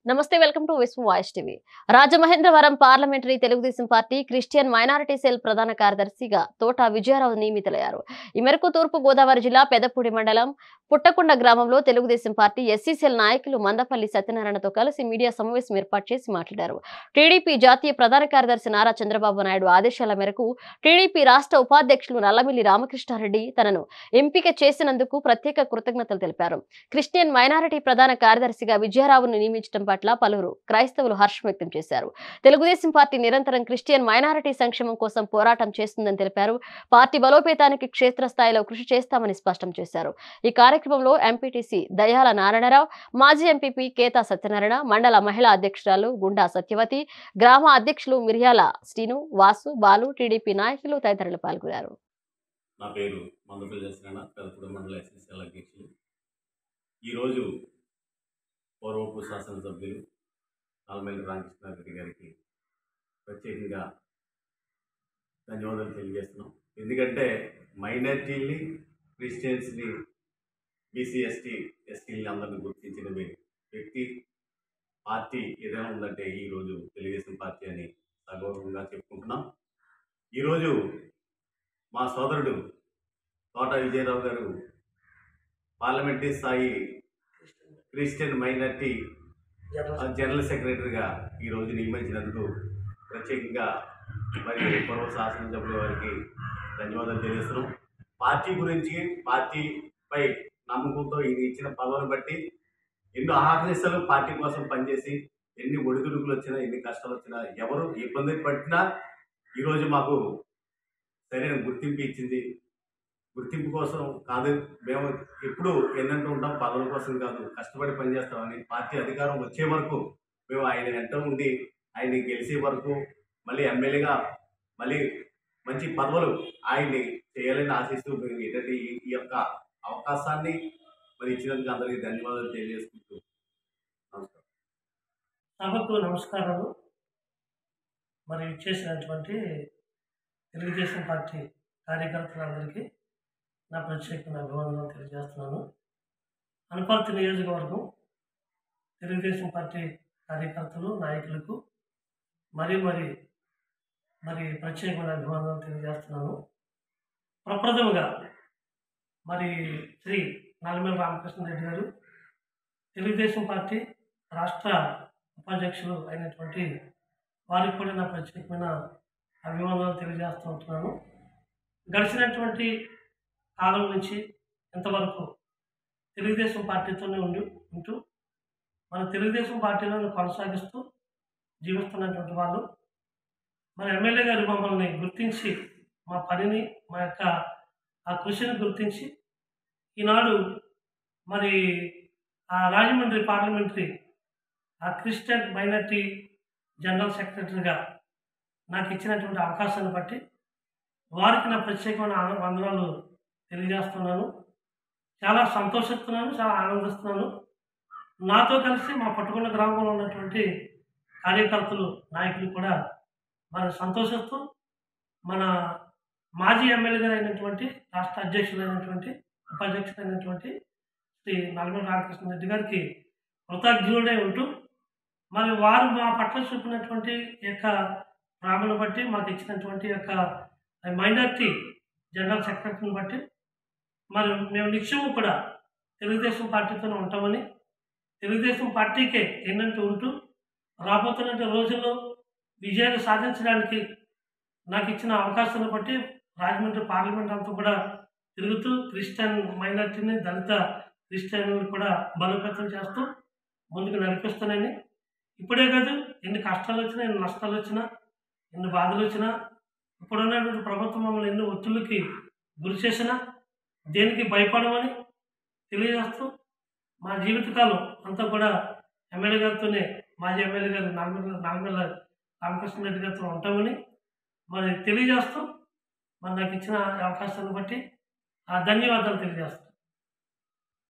నమస్తే welcome to Vishwa voice TV Rajamahendravaram parliamentary Telugu Desam party Christian minority cell ప్రధాన కార్యదర్శిగా తోట విజయారావు నియమితులయ్యారు ఈ మేరకు తూర్పు గోదావరి జిల్లా పెదపూడి మండలం పుట్టకుండ గ్రామంలో తెలుగుదేశం పార్టీ ఎస్సీ సెల్ నాయకులు మందపల్లి సత్యనారాయణతో కలిసి మీడియా సమావేశం ఏర్పాటు చేసి మాట్లాడారు టీడీపీ జాతీయ ప్రధాన కార్యదర్శి నారా చంద్రబాబు నాయుడు ఆదేశాల మేరకు టీడీపీ రాష్ట్ర ఉపాధ్యక్షులు నల్లమిల్లి రామకృష్ణారెడ్డి తనను ఎంపిక చేసినందుకు ప్రత్యేక కృతజ్ఞతలు తెలిపారు క్రిస్టియన్ మైనారిటీ ప్రధాన కార్యదర్శిగా విజయరావును నియమించడం పట్ల పలువురు క్రైస్తవులు హర్షం వ్యక్తం చేశారు తెలుగుదేశం పార్టీ నిరంతరం క్రిస్టియన్ మైనారిటీ సంక్షేమం కోసం పోరాటం చేస్తుందని తెలిపారు పార్టీ బలోపేతానికి క్షేత్రస్థాయిలో కృషి చేస్తామని స్పష్టం చేశారు ఈ కార్యక్రమంలో ఎంపీటీసీ దయాల నారాయణరావు మాజీ ఎంపీపీ కేతా సత్యనారాయణ మండల మహిళా అధ్యక్షురాలు గుండా సత్యవతి గ్రామ అధ్యక్షులు మిర్యాల శ్రీను వాసు బాలు టీడీపీ నాయకులు తదితరులు పాల్గొన్నారు నా పేరు మందపల్లి దర్శన పెదపూడి మండల ఎస్ఎస్ఎల్ అధ్యక్షులు ఈరోజు పూర్వపు శాసనసభ్యులు నాల్మల్లి రామకృష్ణారెడ్డి గారికి ప్రత్యేకంగా ధన్యవాదాలు తెలియజేస్తున్నాం ఎందుకంటే మైనార్టీల్ని క్రిస్టియన్స్ని బీసీ ఎస్టీ ఎస్టీలని అందరిని గుర్తించిన మీ- వ్యక్తి పార్టీ ఏదైనా ఉందంటే ఈరోజు తెలుగుదేశం పార్టీ అని సగౌరవంగా చెప్పుకుంటున్నాం ఈరోజు మా సోదరుడు తోట విజయరావు గారు పార్లమెంటరీ స్థాయి క్రిస్టియన్ మైనార్టీ జనరల్ సెక్రటరీగా ఈరోజు నియమించినందుకు ప్రత్యేకంగా మరి పూర్వ శాసనసభ్యుల వారికి ధన్యవాదాలు తెలియజేస్తున్నాం పార్టీ గురించి పార్టీపై నమ్మకంతో ఇది ఇచ్చిన పదవిని బట్టి ఎన్నో ఆహర్నిశలు పార్టీ కోసం పనిచేసి ఎన్ని ఒడిదుడుకులు వచ్చినా ఎన్ని కష్టాలు వచ్చినా ఎవరు ఇబ్బంది పట్టినా ఈరోజు మాకు సరైన గుర్తింపు ఇచ్చింది గుర్తింపు కోసం కాదు మేము ఎప్పుడు ఎన్నంటూ ఉంటాం పదవుల కోసం కాదు కష్టపడి పనిచేస్తామని పార్టీ అధికారం వచ్చే వరకు మేము ఆయన వెంట ఉండి ఆయన్ని గెలిచే వరకు మళ్ళీ ఎమ్మెల్యేగా మళ్ళీ మంచి పదవులు ఆయన్ని చేయాలని ఆశిస్తూ మేము ఏంటంటే ఈ ఈ యొక్క అవకాశాన్ని మరి ఇచ్చినందుకు అందరికీ ధన్యవాదాలు తెలియజేసుకుంటూ నమస్కారం సభకు నమస్కారాలు మరి చేసినటువంటి తెలుగుదేశం పార్టీ కార్యకర్తలందరికీ నా ప్రత్యేకమైన అభివందనలు తెలియజేస్తున్నాను అనపర్తి నియోజకవర్గం తెలుగుదేశం పార్టీ కార్యకర్తలు నాయకులకు మరి మరి మరి ప్రత్యేకమైన అభివందనలు తెలియజేస్తున్నాను ప్రప్రథముగా మరి శ్రీ నల్లమల రామకృష్ణారెడ్డి గారు తెలుగుదేశం పార్టీ రాష్ట్ర ఉపాధ్యక్షులు అయినటువంటి వారికి కూడా నా ప్రత్యేకమైన అభిమానాలు తెలియజేస్తూ ఉంటున్నాను గడిచినటువంటి కాలం నుంచి ఇంతవరకు తెలుగుదేశం పార్టీతోనే ఉండి ఉంటూ మన తెలుగుదేశం పార్టీలను కొనసాగిస్తూ జీవిస్తున్నటువంటి వాళ్ళు మన ఎమ్మెల్యే గారు మమ్మల్ని గుర్తించి మా పనిని మా యొక్క ఆ కృషిని గుర్తించి ఈనాడు మరి ఆ రాజమండ్రి పార్లమెంటరీ ఆ క్రిస్టియన్ మైనార్టీ జనరల్ సెక్రటరీగా నాకు ఇచ్చినటువంటి అవకాశాన్ని బట్టి వారికి నా ప్రత్యేకమైన ఆన- వందనాలు తెలియజేస్తున్నాను చాలా సంతోషిస్తున్నాను చాలా ఆనందిస్తున్నాను నాతో కలిసి మా పట్టుకున్న గ్రామంలో ఉన్నటువంటి కార్యకర్తలు నాయకులు కూడా మరి సంతోషిస్తూ మన మాజీ ఎమ్మెల్యే గారు అయినటువంటి రాష్ట్ర అధ్యక్షులైనటువంటి ఉపాధ్యక్షులైనటువంటి శ్రీ నల్గొండ రామకృష్ణ రెడ్డి గారికి కృతజ్ఞుడై ఉంటూ మరి వారు మా పట్ల చూపినటువంటి ఈ యొక్క ప్రేమను బట్టి మాకు ఇచ్చినటువంటి ఈ యొక్క మైనార్టీ జనరల్ సెక్రటరీని బట్టి మరి మేము నిత్యము కూడా తెలుగుదేశం పార్టీతోనే ఉంటామని తెలుగుదేశం పార్టీకే ఎన్నంటూ ఉంటూ రాబోతున్న రోజుల్లో విజయాన్ని సాధించడానికి నాకు ఇచ్చిన అవకాశాన్ని బట్టి రాజమండ్రి పార్లమెంట్ అంతా కూడా తిరుగుతూ క్రిస్టియన్ మైనార్టీని దళిత క్రిస్టియన్లు కూడా బలోపేతం చేస్తూ ముందుకు నడిపిస్తానని ఇప్పుడే కాదు ఎన్ని కష్టాలు వచ్చినా ఎన్ని నష్టాలు వచ్చినా ఎన్ని బాధలు వచ్చినా ఇప్పుడున్నటువంటి ప్రభుత్వం మమ్మల్ని ఎన్ని ఒత్తిళ్ళకి గురి చేసినా దేనికి భయపడమని తెలియజేస్తూ మా జీవితకాలం అంతా కూడా ఎమ్మెల్యే గారితోనే మాజీ ఎమ్మెల్యే గారు నాగమల్ల నాగమల్ల రామకృష్ణారెడ్డి గారితో ఉంటామని మరి తెలియజేస్తూ మరి నాకు ఇచ్చిన అవకాశాన్ని బట్టి ఆ ధన్యవాదాలు తెలియజేస్తాను